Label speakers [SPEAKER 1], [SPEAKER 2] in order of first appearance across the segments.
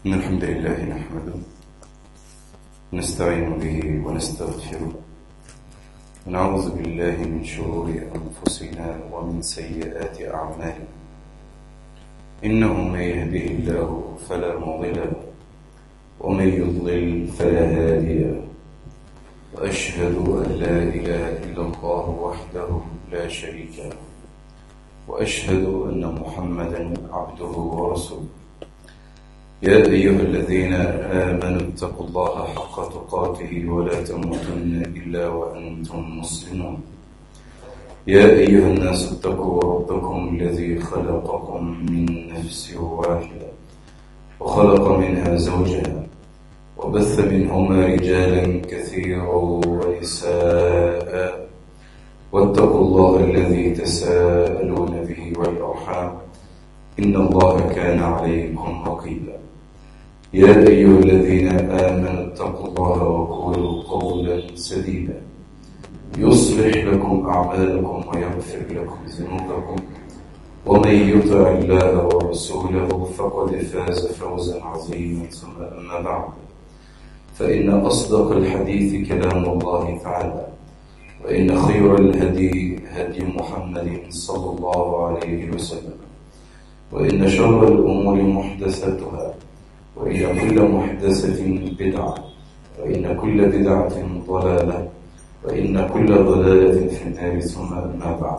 [SPEAKER 1] إن الحمد لله نحمده نستعين به ونستغفره ونعوذ بالله من شرور أنفسنا ومن سيئات أعمالنا إنه من يهده الله فلا مضل له ومن يضلل فلا هادي له وأشهد أن لا إله إلا الله وحده لا شريك له وأشهد أن محمدا عبده ورسوله يا أيها الذين آمنوا اتقوا الله حق تقاته ولا تموتن إلا وأنتم مسلمون يا أيها الناس اتقوا ربكم الذي خلقكم من نفس واحدة وخلق منها زوجها وبث منهما رجالا كثيرا ونساء واتقوا الله الذي تساءلون به والأرحام إن الله كان عليكم رقيبا يا أيها الذين آمنوا اتقوا الله وقولوا قولا سديدا يصلح لكم أعمالكم ويغفر لكم ذنوبكم ومن يطع الله ورسوله فقد فاز فوزا عظيما ثم أما بعد فإن أصدق الحديث كلام الله تعالى وإن خير الهدي هدي محمد صلى الله عليه وسلم وإن شر الأمور محدثاتها وإن كل محدثة بدعة وإن كل بدعة ضلالة وإن كل ضلالة في النار ثم أما بعد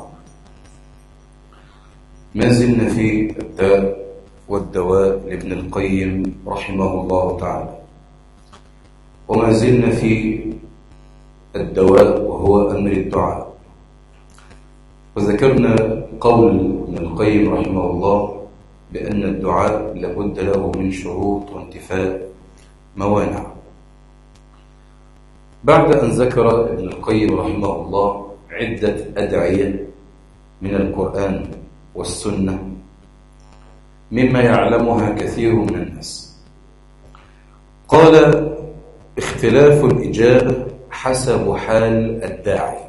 [SPEAKER 1] ما زلنا في الداء والدواء لابن القيم رحمه الله تعالى وما زلنا في الدواء وهو أمر الدعاء وذكرنا قول ابن القيم رحمه الله بأن الدعاء لابد له من شروط وانتفاء موانع بعد أن ذكر ابن القيم رحمه الله عدة أدعية من القرآن والسنة مما يعلمها كثير من الناس قال اختلاف الإجابة حسب حال الداعي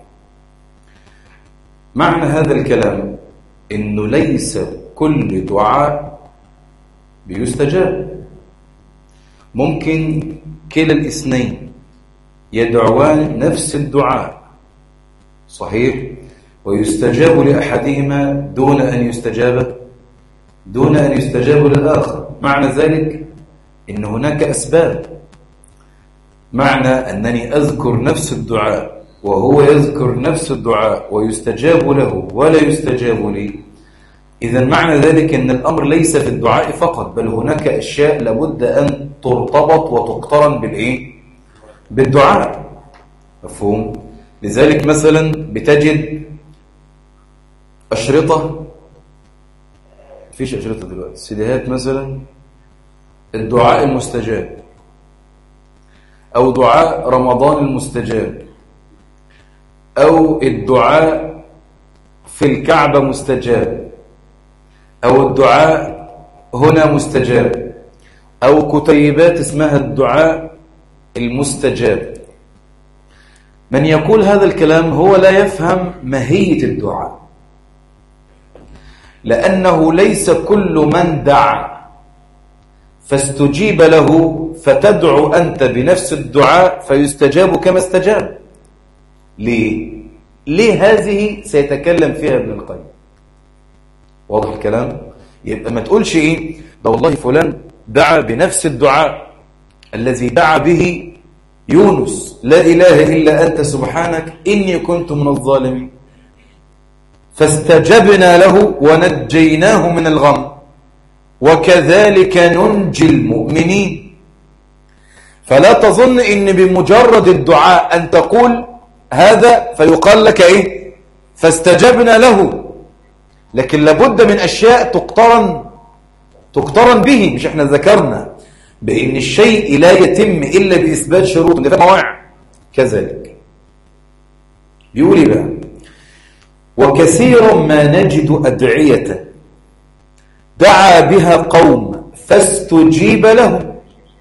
[SPEAKER 1] معنى هذا الكلام إنه ليس كل دعاء بيستجاب ممكن كلا الاثنين يدعوان نفس الدعاء صحيح ويستجاب لأحدهما دون أن يستجاب دون أن يستجاب للآخر معنى ذلك إن هناك أسباب معنى أنني أذكر نفس الدعاء وهو يذكر نفس الدعاء ويستجاب له ولا يستجاب لي إذا معنى ذلك أن الأمر ليس في الدعاء فقط بل هناك أشياء لابد أن ترتبط وتقترن بالإيه؟ بالدعاء مفهوم؟ لذلك مثلا بتجد أشرطة فيش أشرطة دلوقتي سيديهات مثلا الدعاء المستجاب أو دعاء رمضان المستجاب أو الدعاء في الكعبة مستجاب أو الدعاء هنا مستجاب أو كتيبات اسمها الدعاء المستجاب من يقول هذا الكلام هو لا يفهم ماهية الدعاء لأنه ليس كل من دعا فاستجيب له فتدعو أنت بنفس الدعاء فيستجاب كما استجاب ليه؟ ليه هذه سيتكلم فيها ابن القيم واضح الكلام؟ يبقى ما تقولش إيه ده والله فلان دعا بنفس الدعاء الذي دعا به يونس لا إله إلا أنت سبحانك إني كنت من الظالمين فاستجبنا له ونجيناه من الغم وكذلك ننجي المؤمنين فلا تظن ان بمجرد الدعاء ان تقول هذا فيقال لك ايه فاستجبنا له لكن لابد من اشياء تقترن تقترن به مش احنا ذكرنا بان الشيء لا يتم الا باثبات شروط مواعي كذلك بيقول ايه بقى وكثيرا ما نجد ادعيه دعا بها قوم فاستجيب لهم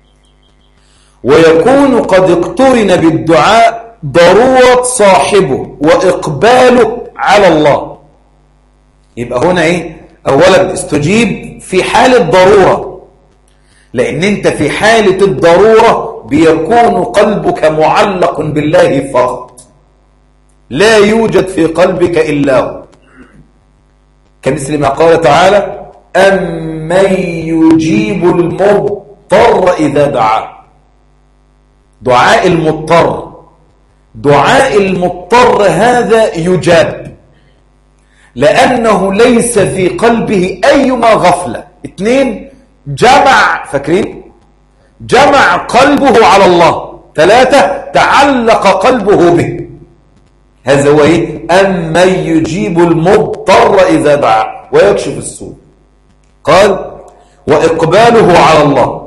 [SPEAKER 1] ويكون قد اقترن بالدعاء ضرورة صاحبه وإقباله على الله يبقى هنا إيه أولا استجيب في حال الضرورة لأن أنت في حالة الضرورة بيكون قلبك معلق بالله فقط لا يوجد في قلبك إلا هو كمثل ما قال تعالى أمن يجيب المضطر إذا دعاه دعاء المضطر دعاء المضطر هذا يجاب لأنه ليس في قلبه أيما غفلة اثنين جمع فاكرين جمع قلبه على الله ثلاثة تعلق قلبه به هذا هو ايه أمن يجيب المضطر إذا دعا ويكشف السوء قال وإقباله على الله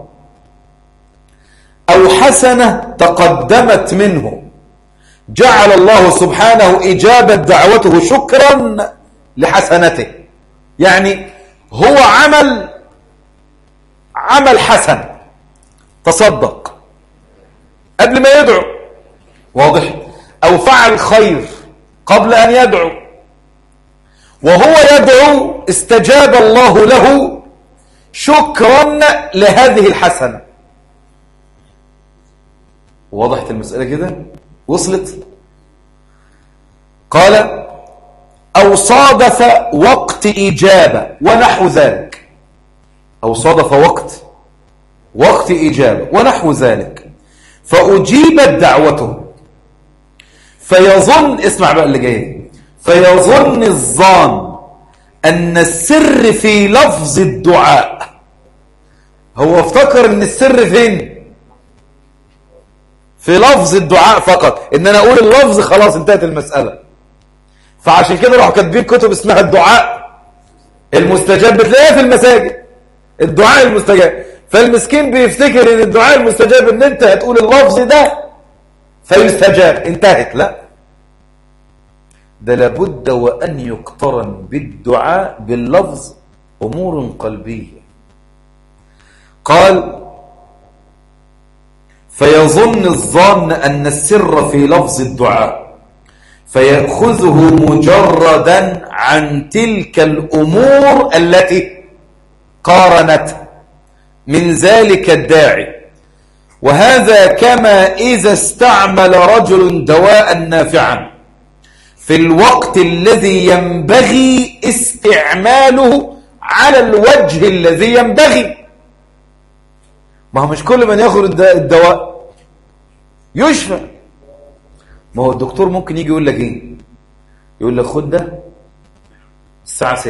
[SPEAKER 1] أو حسنة تقدمت منه جعل الله سبحانه إجابة دعوته شكرا لحسنته يعني هو عمل عمل حسن تصدق قبل ما يدعو واضح أو فعل خير قبل أن يدعو وهو يدعو استجاب الله له شكرا لهذه الحسنة وضحت المسألة كده وصلت قال أو صادف وقت إجابة ونحو ذلك أو صادف وقت وقت إجابة ونحو ذلك فأجيبت دعوته فيظن اسمع بقى اللي جاي فيظن الظان أن السر في لفظ الدعاء هو افتكر أن السر فين في لفظ الدعاء فقط ان انا اقول اللفظ خلاص انتهت المسألة فعشان كده راحوا كاتبين كتب اسمها الدعاء المستجاب بتلاقيها في المساجد الدعاء المستجاب فالمسكين بيفتكر ان الدعاء المستجاب ان انت هتقول اللفظ ده فيستجاب انتهت لا ده لابد وان يقترن بالدعاء باللفظ امور قلبيه قال فيظن الظان أن السر في لفظ الدعاء فيأخذه مجردا عن تلك الأمور التي قارنت من ذلك الداعي وهذا كما إذا استعمل رجل دواء نافعا في الوقت الذي ينبغي استعماله على الوجه الذي ينبغي ما هو مش كل من ياخد الدواء يشفى ما هو الدكتور ممكن يجي يقول لك ايه يقول لك خد ده الساعة 6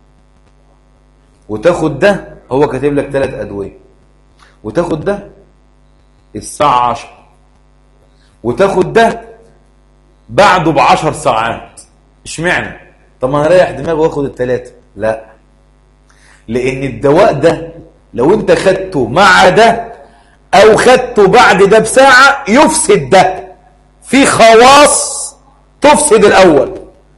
[SPEAKER 1] وتاخد ده هو كاتب لك ثلاث أدوية وتاخد ده الساعة 10 وتاخد ده بعده بعشر ساعات اشمعنى طب ما انا اريح دماغي واخد الثلاثة لا لان الدواء ده لو انت خدته مع ده او خدته بعد ده بساعة يفسد ده في خواص تفسد الاول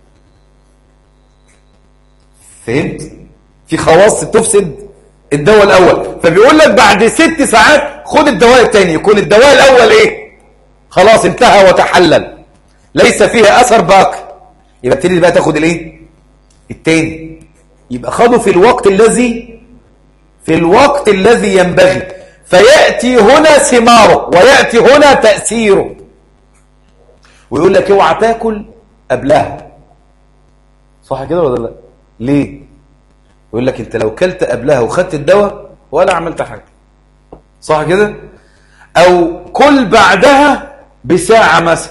[SPEAKER 1] فهمت في خواص تفسد الدواء الاول فبيقول لك بعد ست ساعات خد الدواء الثاني يكون الدواء الاول ايه خلاص انتهى وتحلل ليس فيها اثر باقي يبقى تبتدي بقى تاخد الايه الثاني يبقى خده في الوقت الذي في الوقت الذي ينبغي فيأتي هنا ثماره ويأتي هنا تأثيره ويقول لك اوعى تاكل قبلها صح كده ولا لا ليه يقول لك انت لو كلت قبلها وخدت الدواء ولا عملت حاجه صح كده او كل بعدها بساعه مثلا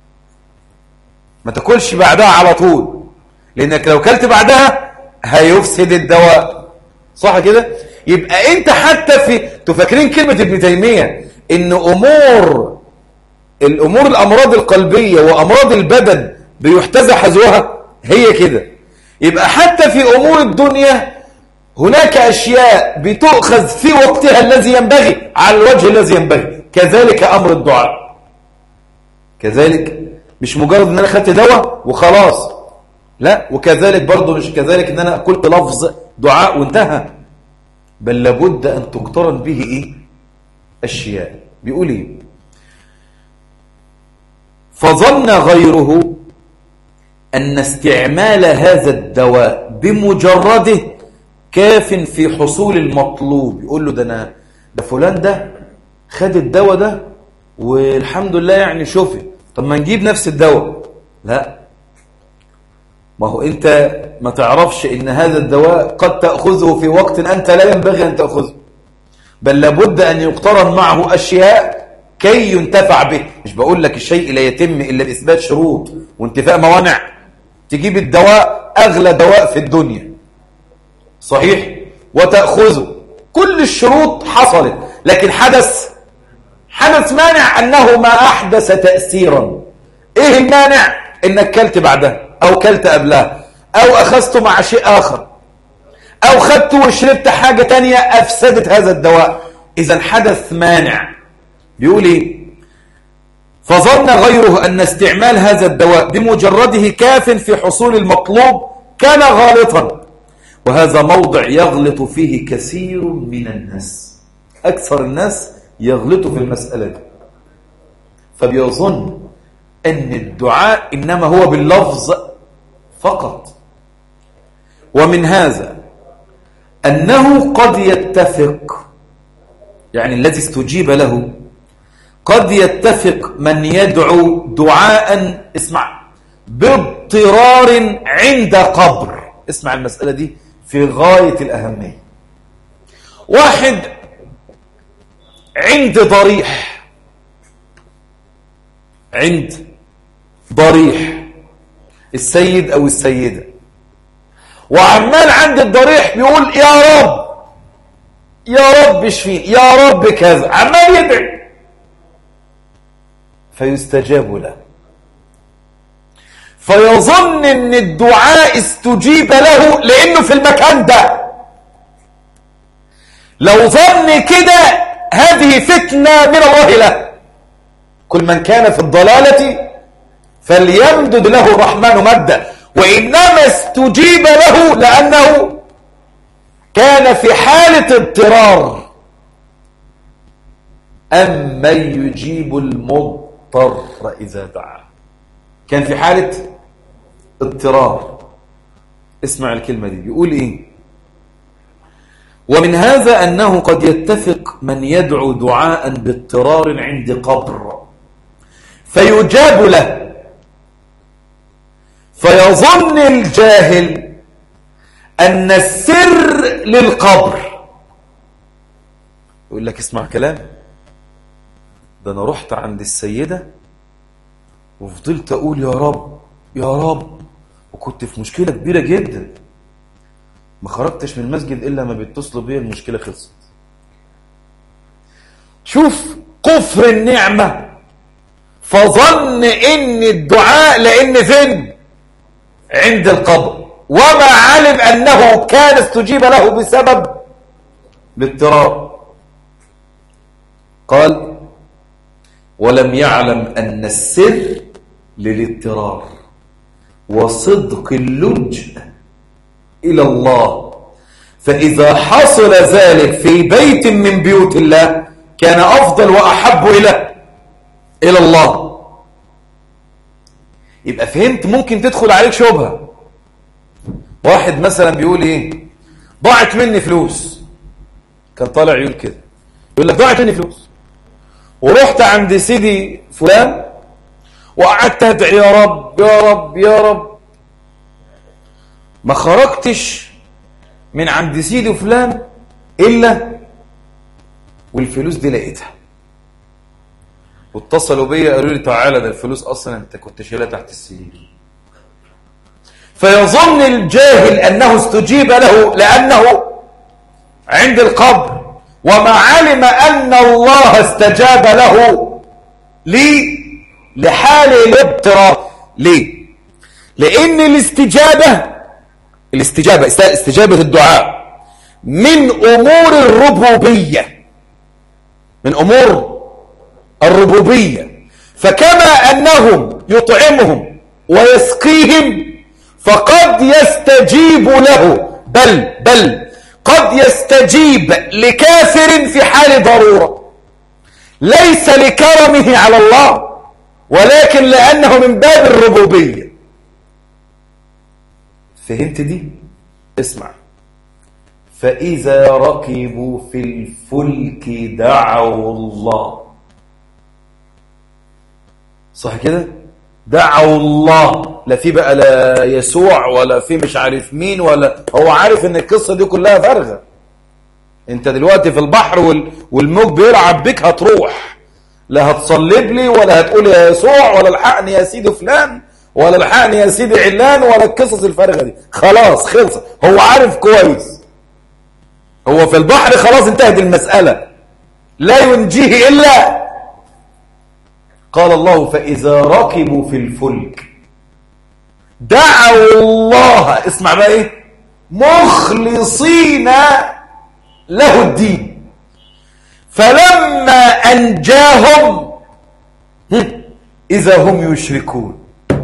[SPEAKER 1] ما تاكلش بعدها على طول لانك لو كلت بعدها هيفسد الدواء صح كده يبقى انت حتى في تفكرين كلمة ابن تيمية ان امور الامور الامراض القلبية وامراض البدن بيحتذى حذوها هي كده يبقى حتى في امور الدنيا هناك اشياء بتؤخذ في وقتها الذي ينبغي على الوجه الذي ينبغي كذلك امر الدعاء كذلك مش مجرد ان انا خدت دواء وخلاص لا وكذلك برضه مش كذلك ان انا قلت لفظ دعاء وانتهى بل لابد أن تقترن به إيه؟ أشياء بيقول إيه فظن غيره أن استعمال هذا الدواء بمجرده كاف في حصول المطلوب يقول له ده أنا ده فلان ده خد الدواء ده والحمد لله يعني شوفي طب ما نجيب نفس الدواء لا ما هو انت ما تعرفش ان هذا الدواء قد تأخذه في وقت أنت لا ينبغي أن تأخذه بل لابد أن يقترن معه أشياء كي ينتفع به مش بقول لك الشيء لا يتم إلا بإثبات شروط وانتفاء موانع تجيب الدواء أغلى دواء في الدنيا صحيح وتأخذه كل الشروط حصلت لكن حدث حدث مانع أنه ما أحدث تأثيرا إيه المانع إنك كلت بعدها أو كلت قبلها أو أخذته مع شيء آخر أو خدته وشربت حاجة تانية أفسدت هذا الدواء إذا حدث مانع بيقول إيه فظن غيره أن استعمال هذا الدواء بمجرده كاف في حصول المطلوب كان غالطا وهذا موضع يغلط فيه كثير من الناس أكثر الناس يغلطوا في المسألة دي فبيظن أن الدعاء إنما هو باللفظ فقط ومن هذا أنه قد يتفق يعني الذي استجيب له قد يتفق من يدعو دعاء اسمع باضطرار عند قبر اسمع المسألة دي في غاية الأهمية واحد عند ضريح عند ضريح السيد أو السيدة وعمال عند الضريح بيقول يا رب يا رب اشفين يا رب كذا عمال يدعي فيستجاب له فيظن ان الدعاء استجيب له لانه في المكان ده لو ظن كده هذه فتنة من الله له كل من كان في الضلالة فليمدد له الرحمن مدا وإنما استجيب له لأنه كان في حالة اضطرار أما يجيب المضطر إذا دعا كان في حالة اضطرار اسمع الكلمة دي يقول إيه ومن هذا أنه قد يتفق من يدعو دعاء باضطرار عند قبر فيجاب له فيظن الجاهل أن السر للقبر يقول لك اسمع كلام ده أنا رحت عند السيدة وفضلت أقول يا رب يا رب وكنت في مشكلة كبيرة جدا ما خرجتش من المسجد إلا ما بيتصلوا بيا المشكلة خلصت شوف كفر النعمة فظن ان الدعاء لان فين عند القبر وما علم انه كان استجيب له بسبب الاضطراب قال ولم يعلم ان السر للاضطرار وصدق اللجأ إلى الله فإذا حصل ذلك في بيت من بيوت الله كان أفضل وأحب إلى إلى الله يبقى فهمت ممكن تدخل عليك شبهة واحد مثلا بيقول إيه ضاعت مني فلوس كان طالع يقول كده يقول لك ضاعت مني فلوس ورحت عند سيدي فلان وقعدت ادعي يا رب يا رب يا رب ما خرجتش من عند سيدي فلان إلا والفلوس دي لقيتها واتصلوا بيا قالوا لي تعالى ده الفلوس أصلا أنت كنت شايلها تحت السرير فيظن الجاهل أنه استجيب له لأنه عند القبر وما علم أن الله استجاب له لي لحال الاضطراب ليه لأن الاستجابة الاستجابة استجابة الدعاء من أمور الربوبية من أمور الربوبية فكما أنهم يطعمهم ويسقيهم فقد يستجيب له بل بل قد يستجيب لكافر في حال ضرورة ليس لكرمه على الله ولكن لأنه من باب الربوبية فهمت دي اسمع فإذا ركبوا في الفلك دعوا الله صح كده دعوا الله لا في بقى لا يسوع ولا في مش عارف مين ولا هو عارف ان القصة دي كلها فارغة انت دلوقتي في البحر وال... والموج بيلعب بك هتروح لا هتصلب لي ولا هتقول يا يسوع ولا الحقني يا سيدي فلان ولا الحقني يا سيدي علان ولا القصص الفارغة دي خلاص خلص هو عارف كويس هو في البحر خلاص انتهت المسألة لا ينجيه إلا قال الله فإذا ركبوا في الفلك دعوا الله اسمع بقى ايه مخلصين له الدين فلما أنجاهم إذا هم يشركون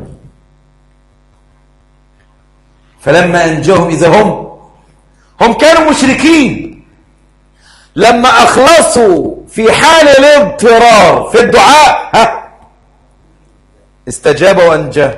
[SPEAKER 1] فلما أنجاهم إذا هم هم كانوا مشركين لما أخلصوا في حال الاضطرار في الدعاء ها استجاب وأنجاه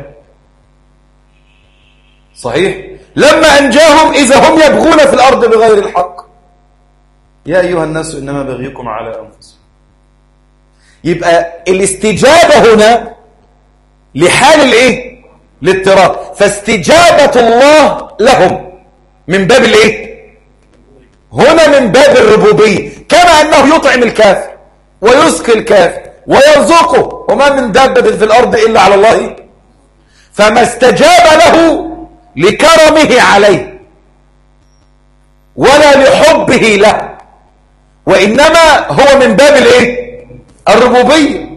[SPEAKER 1] صحيح لما أنجاهم إذا هم يبغون في الأرض بغير الحق يا أيها الناس إنما بغيكم على أنفسكم يبقى الاستجابة هنا لحال الايه الاضطرار فاستجابة الله لهم من باب الايه هنا من باب الربوبية كما أنه يطعم الكافر ويسقي الكافر ويرزقه وما من دابة في الأرض إلا على الله فما استجاب له لكرمه عليه ولا لحبه له وإنما هو من باب الايه الربوبية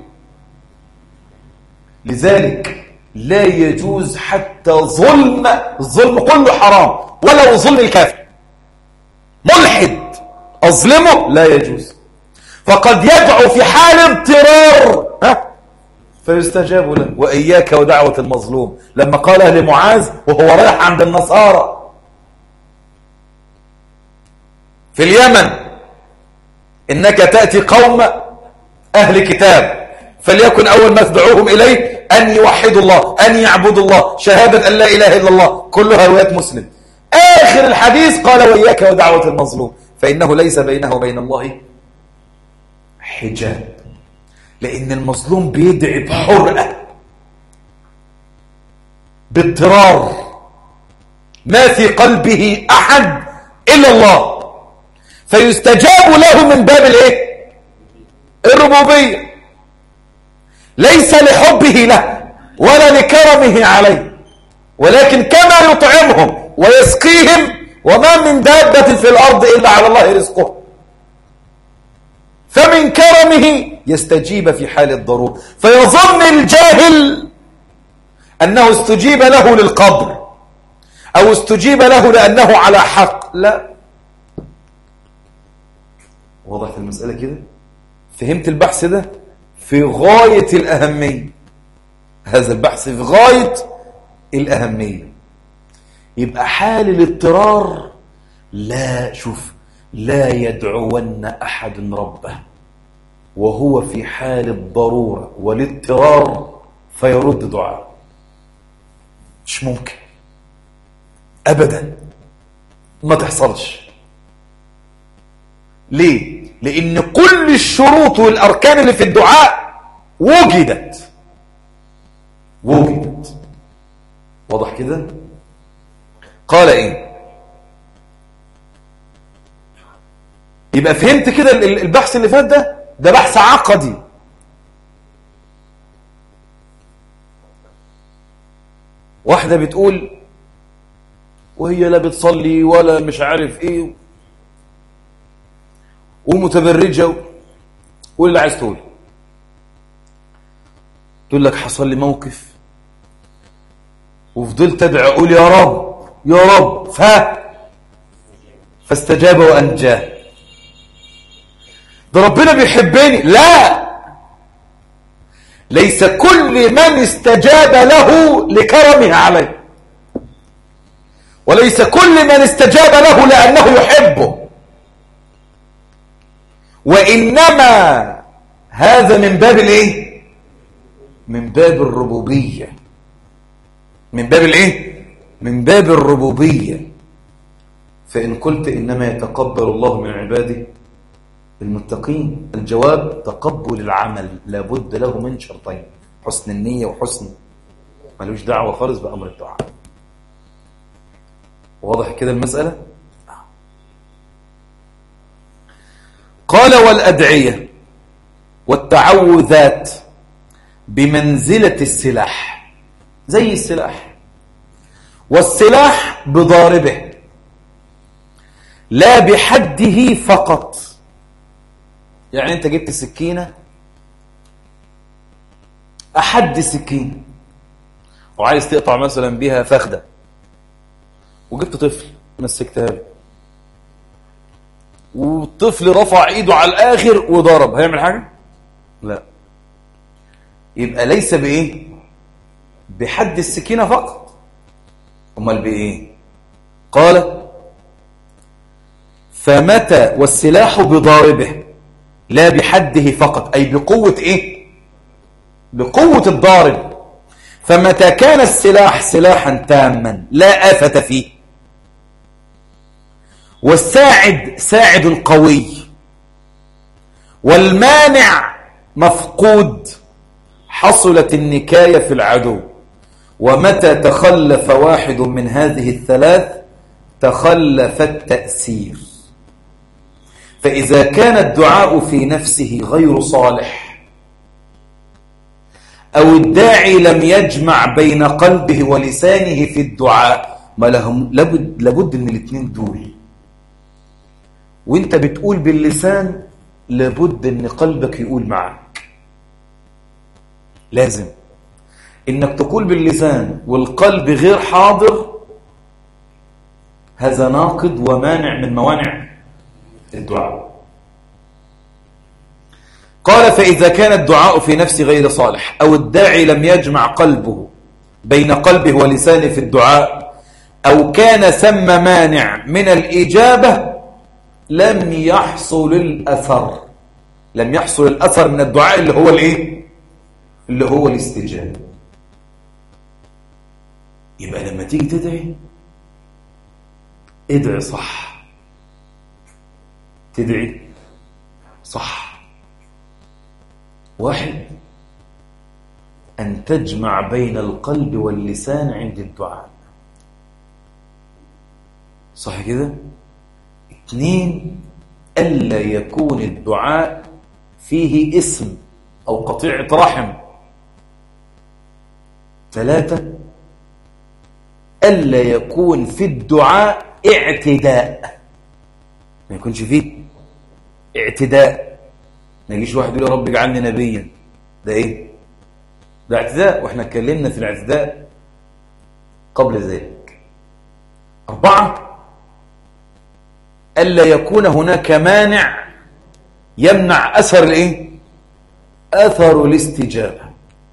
[SPEAKER 1] لذلك لا يجوز حتى ظلم الظلم كله حرام ولو ظلم الكافر ملحد أظلمه لا يجوز فقد يدعو في حال اضطرار ها فيستجاب له وإياك ودعوة المظلوم لما قالها لمعاذ وهو رايح عند النصارى في اليمن إنك تأتي قوم أهل كتاب فليكن أول ما تدعوهم إليه أن يوحدوا الله أن يعبدوا الله شهادة أن لا إله إلا الله كلها روايات مسلم آخر الحديث قال وإياك ودعوة المظلوم فإنه ليس بينه وبين الله حجاب لأن المظلوم بيدعي بحرقة باضطرار ما في قلبه أحد إلا الله فيستجاب له من باب الايه الربوبية ليس لحبه له ولا لكرمه عليه ولكن كما يطعمهم ويسقيهم وما من دابة في الأرض إلا على الله رزقه فمن كرمه يستجيب في حال الضرورة فيظن الجاهل أنه استجيب له للقبر أو استجيب له لأنه على حق لا وضحت المسألة كده فهمت البحث ده في غاية الأهمية هذا البحث في غاية الأهمية يبقى حال الاضطرار لا شوف لا يدعون أحد ربه وهو في حال الضرورة والاضطرار فيرد دعاء مش ممكن أبدا ما تحصلش ليه؟ لأن كل الشروط والأركان اللي في الدعاء وجدت وجدت واضح كده؟ قال ايه يبقى فهمت كده البحث اللي فات ده ده بحث عقدي واحدة بتقول وهي لا بتصلي ولا مش عارف ايه ومتبرجة واللي عايز تقول تقول لك حصل لي موقف وفضلت ادعي اقول يا رب يا رب ف فاستجاب وانجاه ده ربنا بيحبني لا ليس كل من استجاب له لكرمه عليه وليس كل من استجاب له لأنه يحبه وإنما هذا من باب الايه من باب الربوبية من باب الايه من باب الربوبية فإن قلت إنما يتقبل الله من عباده المتقين الجواب تقبل العمل لابد له من شرطين حسن النية وحسن ملوش دعوة خالص بأمر الدعاء واضح كده المسألة قال والأدعية والتعوذات بمنزلة السلاح زي السلاح والسلاح بضاربه لا بحده فقط يعني انت جبت سكينة أحد سكين وعايز تقطع مثلا بيها فخدة وجبت طفل مسكتها له والطفل رفع ايده على الاخر وضرب هيعمل حاجة لا يبقى ليس بايه بحد السكينة فقط امال بايه قال فمتى والسلاح بضاربه لا بحده فقط أي بقوة إيه بقوة الضارب فمتى كان السلاح سلاحا تاما لا آفة فيه والساعد ساعد قوي والمانع مفقود حصلت النكاية في العدو ومتى تخلف واحد من هذه الثلاث تخلف التأثير فإذا كان الدعاء في نفسه غير صالح أو الداعي لم يجمع بين قلبه ولسانه في الدعاء ما لهم لابد, لابد من الاثنين دول وانت بتقول باللسان لابد ان قلبك يقول معك لازم انك تقول باللسان والقلب غير حاضر هذا ناقض ومانع من موانع الدعاء قال فإذا كان الدعاء في نفس غير صالح أو الداعي لم يجمع قلبه بين قلبه ولسانه في الدعاء أو كان ثم مانع من الإجابة لم يحصل الأثر لم يحصل الأثر من الدعاء اللي هو الإيه؟ اللي هو الاستجابة يبقى لما تيجي تدعي ادعي صح تدعي صح واحد أن تجمع بين القلب واللسان عند الدعاء صح كده اثنين ألا يكون الدعاء فيه اسم أو قطيعة رحم ثلاثة ألا يكون في الدعاء اعتداء ما يكونش فيه اعتداء ما يجيش واحد يقول يا رب اجعلني نبيا ده ايه ده اعتداء واحنا اتكلمنا في الاعتداء قبل ذلك أربعة ألا يكون هناك مانع يمنع أثر الايه أثر الاستجابة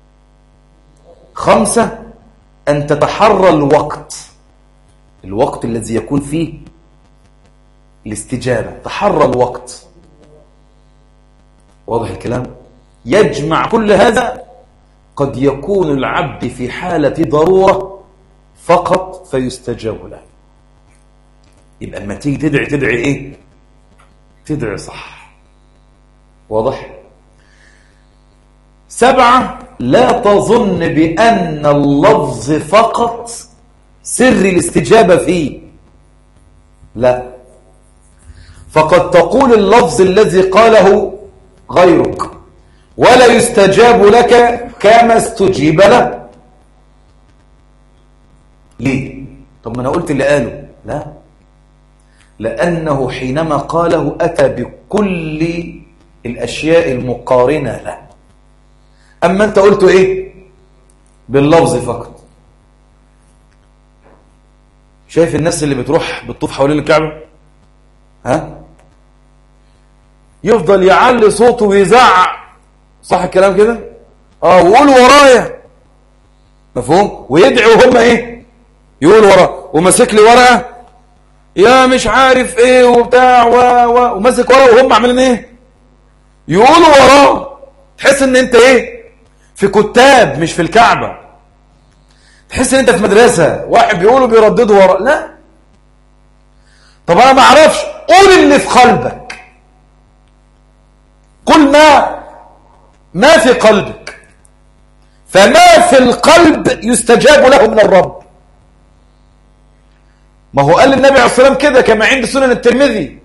[SPEAKER 1] خمسة أن تتحرى الوقت الوقت الذي يكون فيه الاستجابة تحرى الوقت واضح الكلام يجمع كل هذا قد يكون العبد في حالة ضرورة فقط فيستجاب له يبقى لما تيجي تدعي تدعي ايه تدعي صح واضح سبعة لا تظن بأن اللفظ فقط سر الاستجابة فيه لا فقد تقول اللفظ الذي قاله غيرك ولا يستجاب لك كما استجيب له ليه طب ما انا قلت اللي قاله لا لأنه حينما قاله أتى بكل الأشياء المقارنة له أما أنت قلت إيه باللفظ فقط شايف الناس اللي بتروح بتطوف حوالين الكعبة ها يفضل يعلي صوته ويزعق صح الكلام كده اه وقول ورايا مفهوم ويدعي وهم ايه يقول وراه وماسك لي ورقه يا مش عارف ايه وبتاع و... و... وماسك ورقه وهم عاملين ايه يقولوا وراه تحس ان انت ايه في كتاب مش في الكعبه تحس ان انت في مدرسه واحد بيقولوا بيرددوا وراه لا طب انا ما اعرفش قول اللي في قلبك قل ما ما في قلبك فما في القلب يستجاب له من الرب ما هو قال النبي عليه الصلاة والسلام كده كما عند سنن الترمذي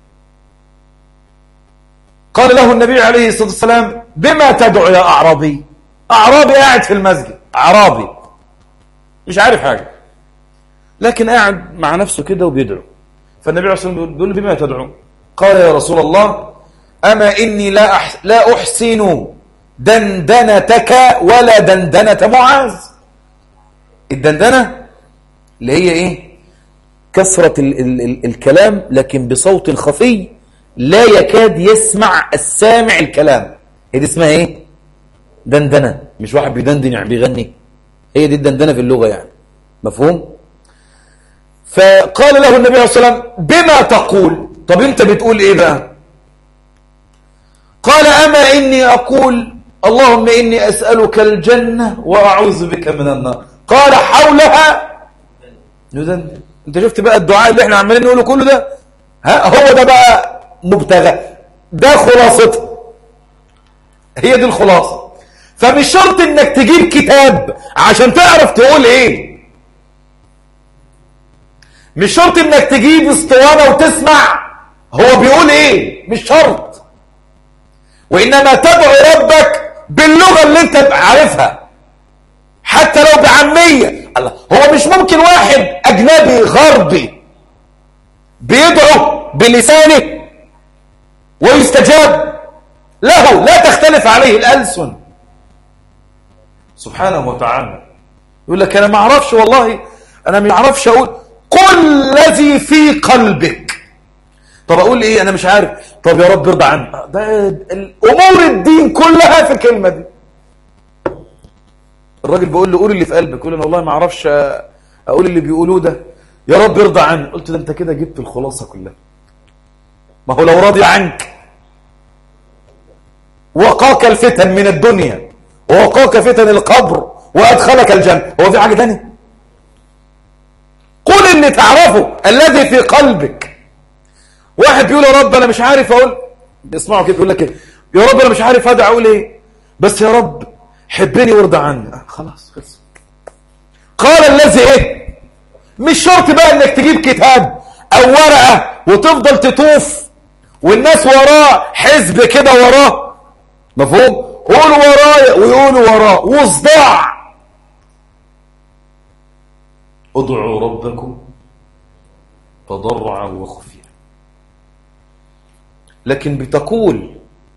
[SPEAKER 1] قال له النبي عليه الصلاة والسلام بما تدعو يا أعرابي أعرابي قاعد في المسجد أعرابي مش عارف حاجة لكن قاعد مع نفسه كده وبيدعو فالنبي عليه الصلاة والسلام بيقول له بما تدعو قال يا رسول الله أما إني لا, أح لا أحسن دندنتك ولا دندنة معاذ الدندنة اللي هي إيه كثرة ال ال ال الكلام لكن بصوت خفي لا يكاد يسمع السامع الكلام هي دي اسمها ايه دندنة مش واحد بيدندن يعني بيغني هي دي الدندنة في اللغة يعني مفهوم فقال له النبي عليه الصلاة والسلام بما تقول طب انت بتقول ايه بقى قال اما اني اقول اللهم اني اسألك الجنة واعوذ بك من النار قال حولها ندندن انت شفت بقى الدعاء اللي احنا عمالين نقوله كله ده ها هو ده بقى مبتغى ده خلاصته هي دي الخلاصة فمش شرط انك تجيب كتاب عشان تعرف تقول ايه مش شرط انك تجيب اسطوانة وتسمع هو بيقول ايه مش شرط وانما تدعو ربك باللغة اللي انت عارفها حتى لو بعامية الله هو مش ممكن واحد اجنبي غربي بيدعو بلسانه ويستجاب له لا تختلف عليه الألسن سبحانه وتعالى يقول لك أنا ما أعرفش والله أنا ما أعرفش أقول قل الذي في قلبك طب أقول إيه أنا مش عارف طب يا رب ارضى عني ده أمور الدين كلها في الكلمة دي الراجل بيقول له قول اللي في قلبك يقول أنا والله ما أعرفش أقول اللي بيقولوه ده يا رب ارضى عني قلت ده أنت كده جبت الخلاصة كلها ما هو لو راضي عنك وقاك الفتن من الدنيا ووقاك فتن القبر وأدخلك الجنة هو في حاجة تانية قل اللي تعرفه الذي في قلبك واحد بيقول يا رب أنا مش عارف أقول اسمعوا كده يقول لك كده يا رب أنا مش عارف هذا أقول إيه بس يا رب حبني وارضى عني آه خلاص خلص قال الذي إيه مش شرط بقى إنك تجيب كتاب أو ورقة وتفضل تطوف والناس وراه حزب كده وراه مفهوم قولوا ورايا ويقولوا وراه وصداع ادعوا ربكم تضرعا وخفيا لكن بتقول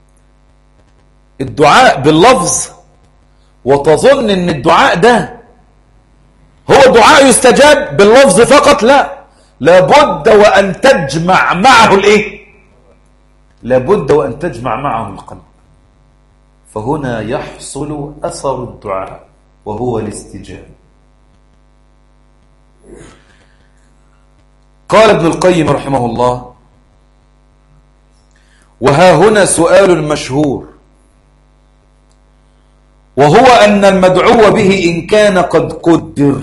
[SPEAKER 1] الدعاء باللفظ وتظن ان الدعاء ده هو دعاء يستجاب باللفظ فقط لا لابد وان تجمع معه الايه لابد وان تجمع معه القلب فهنا يحصل أثر الدعاء وهو الاستجابة قال ابن القيم رحمه الله وها هنا سؤال مشهور وهو أن المدعو به إن كان قد قدر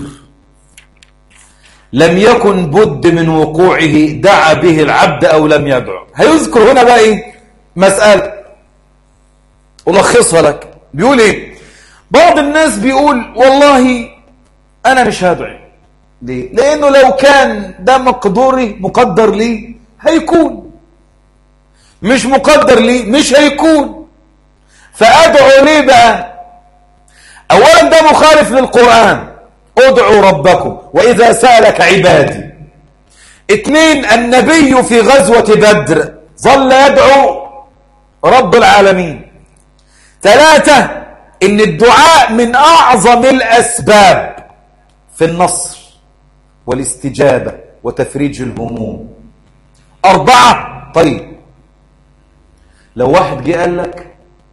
[SPEAKER 1] لم يكن بد من وقوعه دعا به العبد أو لم يدعو هيذكر هنا بقى إيه مسألة ألخصها لك بيقول إيه بعض الناس بيقول والله أنا مش هدعي ليه لأنه لو كان ده مقدوري مقدر لي هيكون مش مقدر لي مش هيكون فأدعو ليه بقى أولا ده مخالف للقرآن ادعوا ربكم وإذا سألك عبادي اثنين النبي في غزوة بدر ظل يدعو رب العالمين ثلاثة إن الدعاء من أعظم الأسباب في النصر والاستجابة وتفريج الهموم أربعة طيب لو واحد جه قال لك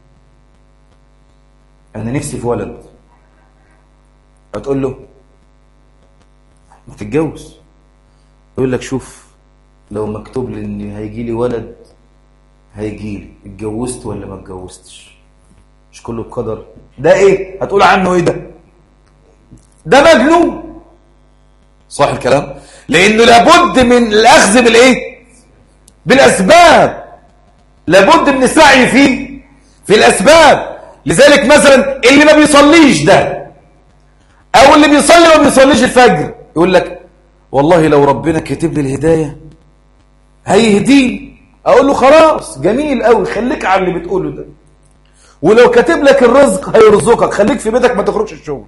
[SPEAKER 1] أنا نفسي في ولد هتقول له ما تتجوز يقول لك شوف لو مكتوب لي ان هيجي لي ولد هيجي لي اتجوزت ولا ما اتجوزتش مش كله بقدر ده ايه هتقول عنه ايه ده ده مجنون صح الكلام لانه لابد من الاخذ بالايه بالاسباب لابد من السعي فيه في الاسباب لذلك مثلا اللي ما بيصليش ده او اللي بيصلي ما بيصليش الفجر يقول لك والله لو ربنا كتب لي الهدايه هيهديني اقول له خلاص جميل قوي خليك على اللي بتقوله ده ولو كاتب لك الرزق هيرزقك خليك في بيتك ما تخرجش الشغل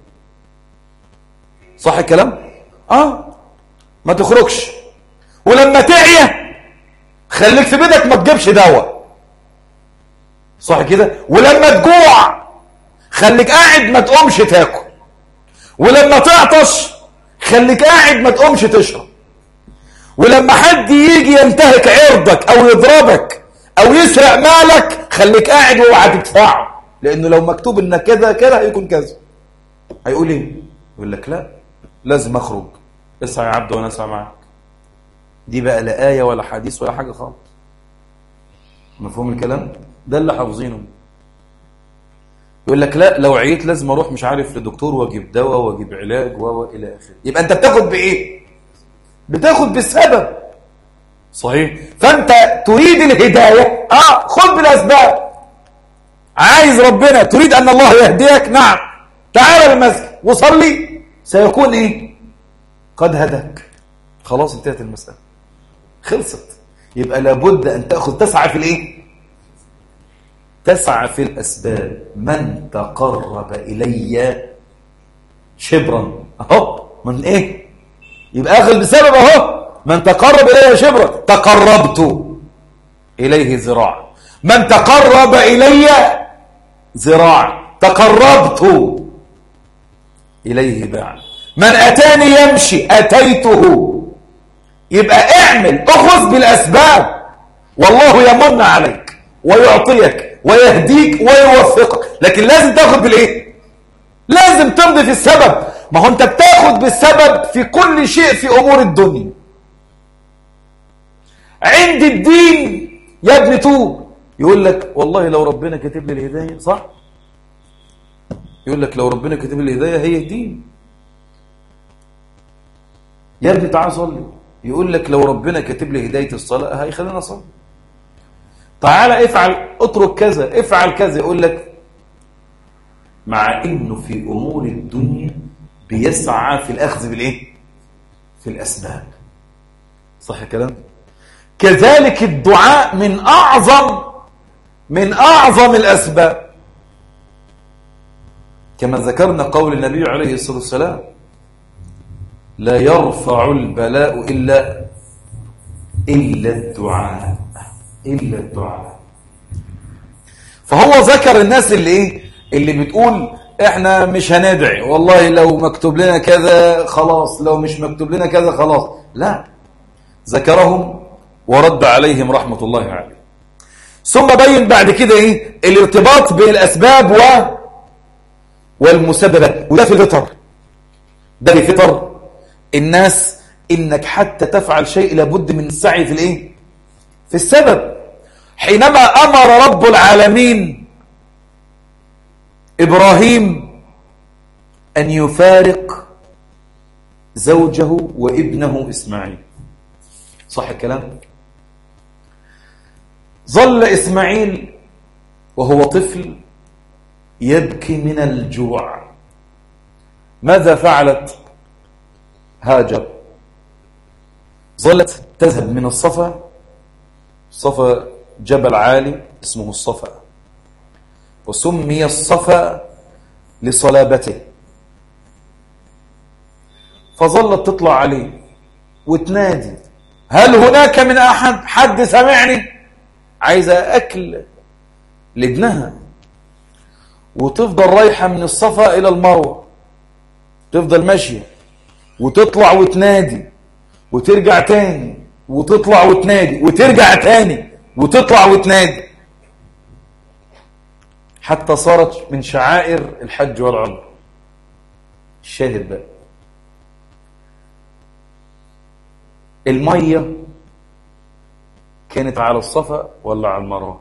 [SPEAKER 1] صح الكلام اه ما تخرجش ولما تعيا خليك في بيتك ما تجيبش دواء صح كده ولما تجوع خليك قاعد ما تقومش تاكل ولما تعطش خليك قاعد ما تقومش تشرب ولما حد يجي ينتهك عرضك او يضربك او يسرق مالك خليك قاعد واوعى تدفعه لانه لو مكتوب انك كذا كذا هيكون كذا هيقول ايه يقول لك لا لازم اخرج اسعى يا عبد وانا اسعى معك دي بقى لا ايه ولا حديث ولا حاجه خالص مفهوم الكلام ده اللي حافظينه يقول لك لا لو عييت لازم اروح مش عارف لدكتور واجيب دواء واجيب علاج و الى اخره يبقى انت بتاخد بايه بتاخد بالسبب صحيح فانت تريد الهدايه اه خد بالاسباب عايز ربنا تريد ان الله يهديك نعم تعال المسجد وصلي سيكون ايه قد هداك خلاص انتهت المساله خلصت يبقى لابد ان تاخذ تسعى في الايه تسعى في الاسباب من تقرب الي شبرا اهو من ايه يبقى اخذ بسبب اهو من تقرب الي شبرا تقربت اليه ذراع من تقرب الي ذراع تقربت اليه باع من اتاني يمشي اتيته يبقى اعمل اخذ بالاسباب والله يمن عليك ويعطيك ويهديك ويوفقك لكن لازم تاخذ بالايه لازم تمضي في السبب ما هو انت بتاخد بالسبب في كل شيء في امور الدنيا عند الدين يا ابن توب يقول لك والله لو ربنا كاتب لي الهدايه صح يقول لك لو ربنا كاتب لي الهدايه هي الدين يا ابني تعال صلي يقول لك لو ربنا كاتب لي هدايه الصلاه هيخلينا اصلي تعالى افعل اترك كذا افعل كذا يقول لك مع انه في امور الدنيا بيسعى في الاخذ بالايه في الاسباب صح الكلام كذلك الدعاء من اعظم من اعظم الاسباب كما ذكرنا قول النبي عليه الصلاه والسلام لا يرفع البلاء الا الا الدعاء الا الدعاء فهو ذكر الناس اللي ايه اللي بتقول احنا مش هندعي والله لو مكتوب لنا كذا خلاص لو مش مكتوب لنا كذا خلاص لا ذكرهم ورد عليهم رحمة الله عليه ثم بين بعد كده ايه الارتباط بين الاسباب و والمسببات وده في الفطر ده في فطر الناس انك حتى تفعل شيء لابد من السعي في الايه في السبب حينما امر رب العالمين إبراهيم أن يفارق زوجه وابنه إسماعيل صح الكلام ظل إسماعيل وهو طفل يبكي من الجوع ماذا فعلت هاجر ظلت تذهب من الصفا صفا جبل عالي اسمه الصفا وسمي الصفا لصلابته فظلت تطلع عليه وتنادي هل هناك من أحد حد سمعني عايزة أكل لابنها وتفضل رايحة من الصفا إلى المروة تفضل ماشية وتطلع وتنادي وترجع تاني وتطلع وتنادي وترجع تاني وتطلع وتنادي حتى صارت من شعائر الحج والعمر الشاهد بقى المية كانت على الصفا ولا على المروة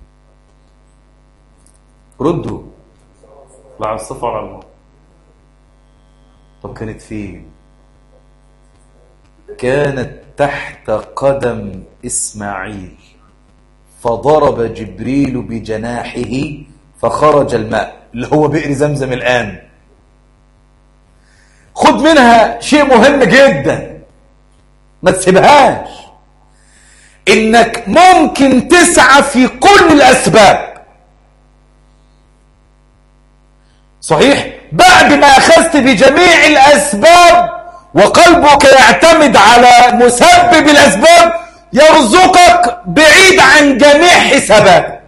[SPEAKER 1] ردوا لا على الصفا ولا على المروة طب كانت فين فكانت تحت قدم إسماعيل فضرب جبريل بجناحه فخرج الماء اللي هو بئر زمزم الآن خد منها شيء مهم جدا ما تسيبهاش انك ممكن تسعى في كل الاسباب صحيح بعد ما اخذت بجميع الاسباب وقلبك يعتمد على مسبب الاسباب يرزقك بعيد عن جميع حساباتك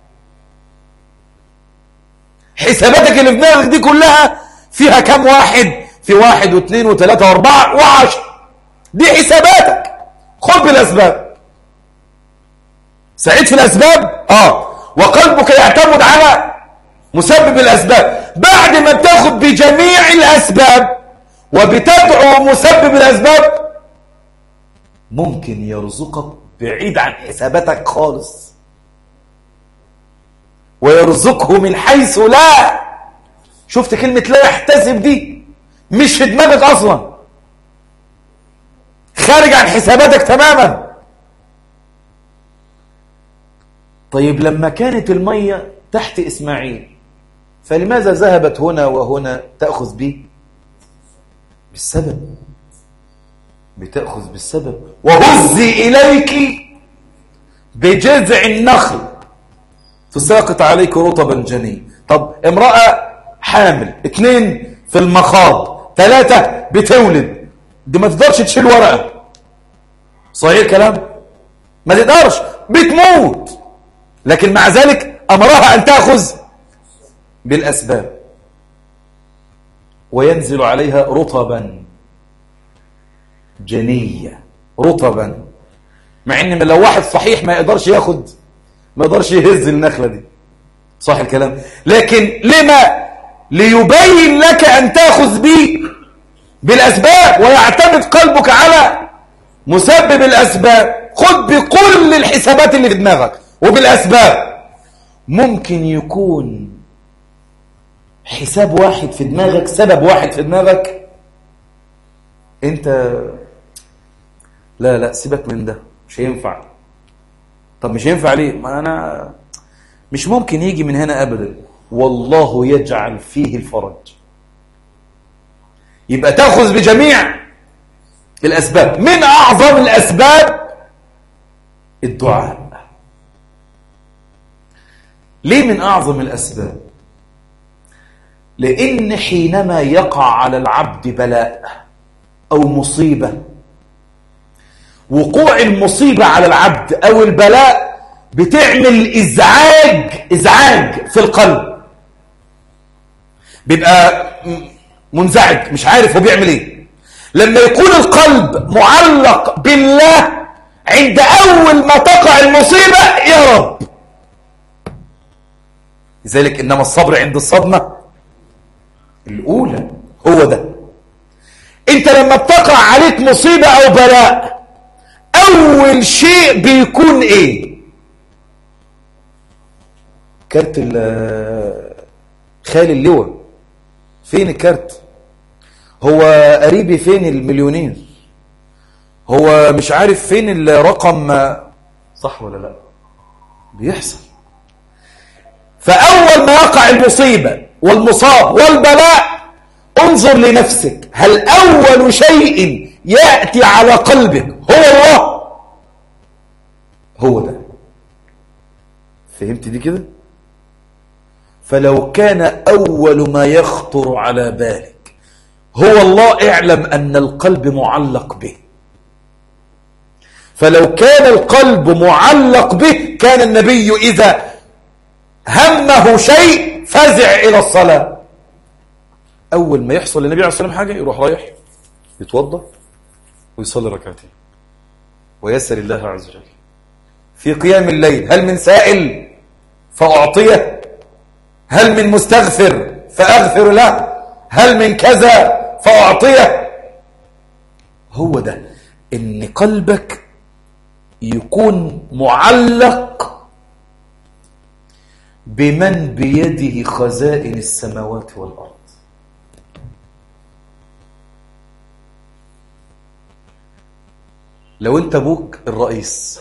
[SPEAKER 1] حساباتك اللي في دماغك دي كلها فيها كم واحد في واحد واثنين وثلاثة واربعة وعشر دي حساباتك خذ بالاسباب سعيد في الاسباب اه وقلبك يعتمد على مسبب الاسباب بعد ما بتاخد بجميع الاسباب وبتدعو مسبب الاسباب ممكن يرزقك بعيد عن حساباتك خالص ويرزقه من حيث لا شفت كلمة لا يحتسب دي مش في دماغك أصلا خارج عن حساباتك تماما طيب لما كانت المية تحت إسماعيل فلماذا ذهبت هنا وهنا تأخذ به بالسبب بتأخذ بالسبب وهزي إليك بجذع النخل تساقط عليك رطبا جني طب امرأة حامل اثنين في المخاض ثلاثة بتولد دي ما تقدرش تشيل ورقة صحيح الكلام ما تقدرش بتموت لكن مع ذلك أمرها أن تأخذ بالأسباب وينزل عليها رطبا جنية رطبا مع ان لو واحد صحيح ما يقدرش ياخد ما يقدرش يهز النخلة دي صح الكلام لكن لما ليبين لك أن تأخذ به بالأسباب ويعتمد قلبك على مسبب الأسباب خذ بكل الحسابات اللي في دماغك وبالأسباب ممكن يكون حساب واحد في دماغك سبب واحد في دماغك انت لا لا سيبك من ده مش هينفع طب مش هينفع ليه ما انا مش ممكن يجي من هنا ابدا والله يجعل فيه الفرج يبقى تاخذ بجميع الاسباب من اعظم الاسباب الدعاء ليه من اعظم الاسباب لان حينما يقع على العبد بلاء او مصيبه وقوع المصيبه على العبد او البلاء بتعمل ازعاج ازعاج في القلب بيبقى منزعج مش عارف هو بيعمل ايه لما يكون القلب معلق بالله عند اول ما تقع المصيبه يا رب لذلك انما الصبر عند الصدمه الاولى هو ده انت لما بتقع عليك مصيبه او بلاء اول شيء بيكون ايه كارت خال اللواء فين الكارت هو قريبي فين المليونير هو مش عارف فين الرقم صح ولا لا بيحصل فأول ما يقع المصيبة والمصاب والبلاء انظر لنفسك هل أول شيء يأتي على قلبك هو الله هو ده فهمت دي كده فلو كان أول ما يخطر على بالك هو الله اعلم أن القلب معلق به فلو كان القلب معلق به كان النبي إذا همه شيء فزع إلى الصلاة أول ما يحصل للنبي عليه الصلاة والسلام حاجة يروح رايح يتوضى ويصلي ركعتين ويسأل الله عز وجل في قيام الليل هل من سائل فأعطيه هل من مستغفر فأغفر له هل من كذا فأعطيه هو ده إن قلبك يكون معلق بمن بيده خزائن السماوات والأرض لو انت ابوك الرئيس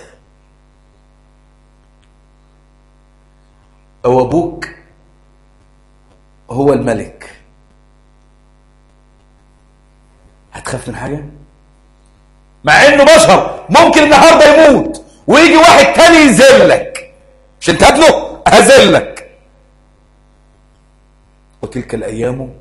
[SPEAKER 1] او ابوك هو الملك هتخاف من حاجة مع انه بشر ممكن النهاردة يموت ويجي واحد تاني يذلك مش انت له هذلك وتلك الايام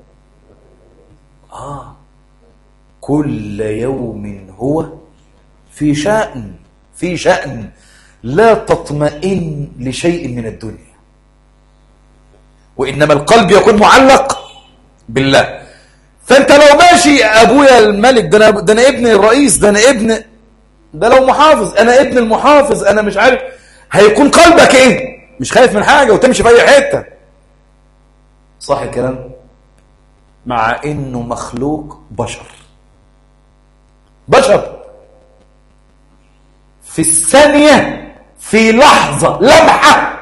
[SPEAKER 1] اه كل يوم هو في شأن في شأن لا تطمئن لشيء من الدنيا وإنما القلب يكون معلق بالله فأنت لو ماشي أبويا الملك ده أنا, ده أنا ابن الرئيس ده أنا ابن ده لو محافظ أنا ابن المحافظ أنا مش عارف هيكون قلبك إيه مش خايف من حاجة وتمشي في أي حتة صح الكلام مع إنه مخلوق بشر بشر في الثانية في لحظة لمحة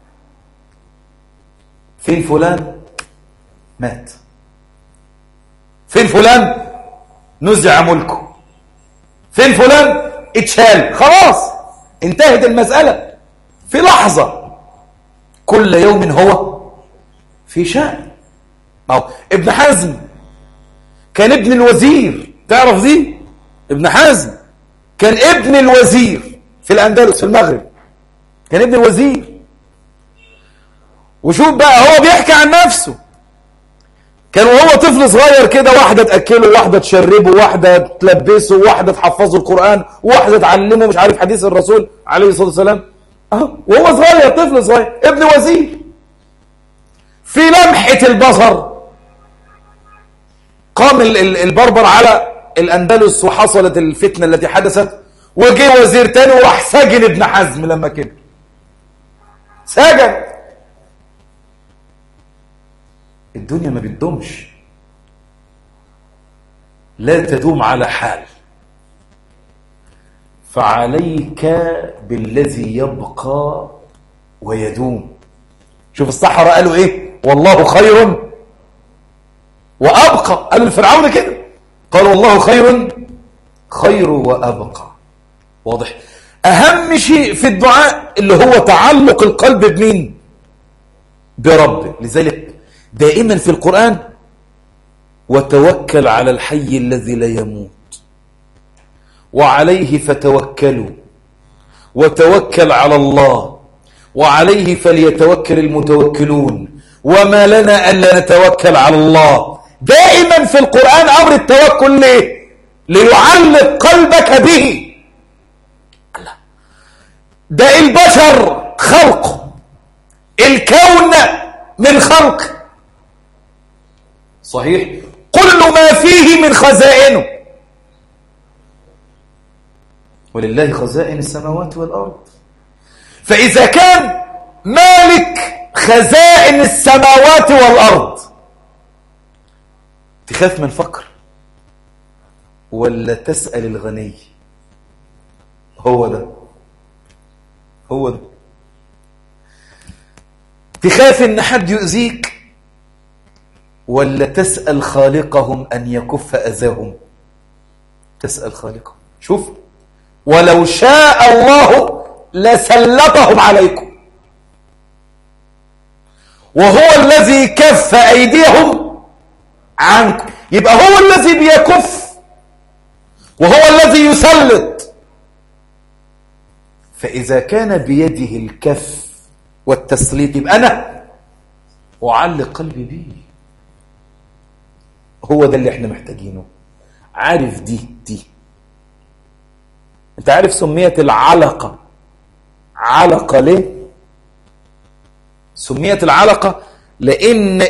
[SPEAKER 1] فين فلان مات فين فلان نزع ملكه فين فلان اتشال خلاص انتهت المسألة في لحظة كل يوم هو في شأن أو ابن حزم كان ابن الوزير تعرف دي ابن حزم كان ابن الوزير في الأندلس في المغرب كان ابن الوزير وشوف بقى هو بيحكي عن نفسه كان وهو طفل صغير كده واحدة تأكله واحدة تشربه واحدة تلبسه واحدة تحفظه القرآن واحدة تعلمه مش عارف حديث الرسول عليه الصلاة والسلام أه وهو صغير طفل صغير ابن وزير في لمحة البصر قام البربر على الأندلس وحصلت الفتنة التي حدثت وجه وزير تاني وراح سجن ابن حزم لما كبر سجن الدنيا ما بتدومش لا تدوم على حال فعليك بالذي يبقى ويدوم شوف الصحراء قالوا ايه والله خير وابقى قالوا لفرعون كده قال والله خير خير وابقى واضح اهم شيء في الدعاء اللي هو تعلق القلب بمين بربه لذلك دائما في القرآن وتوكل على الحي الذي لا يموت وعليه فتوكلوا وتوكل على الله وعليه فليتوكل المتوكلون وما لنا ألا نتوكل على الله دائما في القرآن أمر التوكل ليه ليعلق قلبك به ده البشر خلق الكون من خلق صحيح كل ما فيه من خزائنه ولله خزائن السماوات والأرض فإذا كان مالك خزائن السماوات والأرض تخاف من فقر ولا تسأل الغني هو ده هو ده تخاف ان حد يؤذيك ولا تسأل خالقهم أن يكف أذاهم تسأل خالقهم شوف ولو شاء الله لسلطهم عليكم وهو الذي كف أيديهم عنكم يبقى هو الذي بيكف وهو الذي يسلط فإذا كان بيده الكف والتسليط يبقى أنا أعلق قلبي به هو ده اللي احنا محتاجينه عارف دي دي انت عارف سميت العلقة علقة ليه سميت العلقة لأن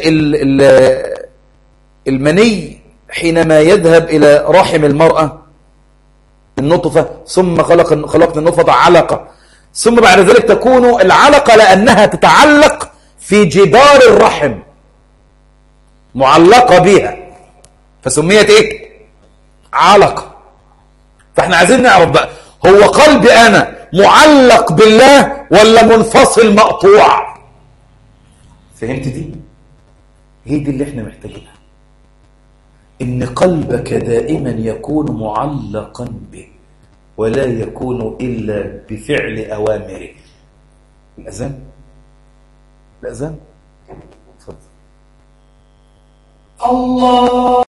[SPEAKER 1] المني حينما يذهب إلى رحم المرأة النطفة ثم خلق خلقنا النطفة علقة ثم بعد ذلك تكون العلقة لأنها تتعلق في جدار الرحم معلقة بها فسميت ايه علقة فاحنا عايزين نعرف بقى هو قلبي انا معلق بالله ولا منفصل مقطوع فهمت دي هي دي اللي احنا محتاجينها ان قلبك دائما يكون معلقا به ولا يكون إلا بفعل أوامره الأذان الأذان
[SPEAKER 2] الله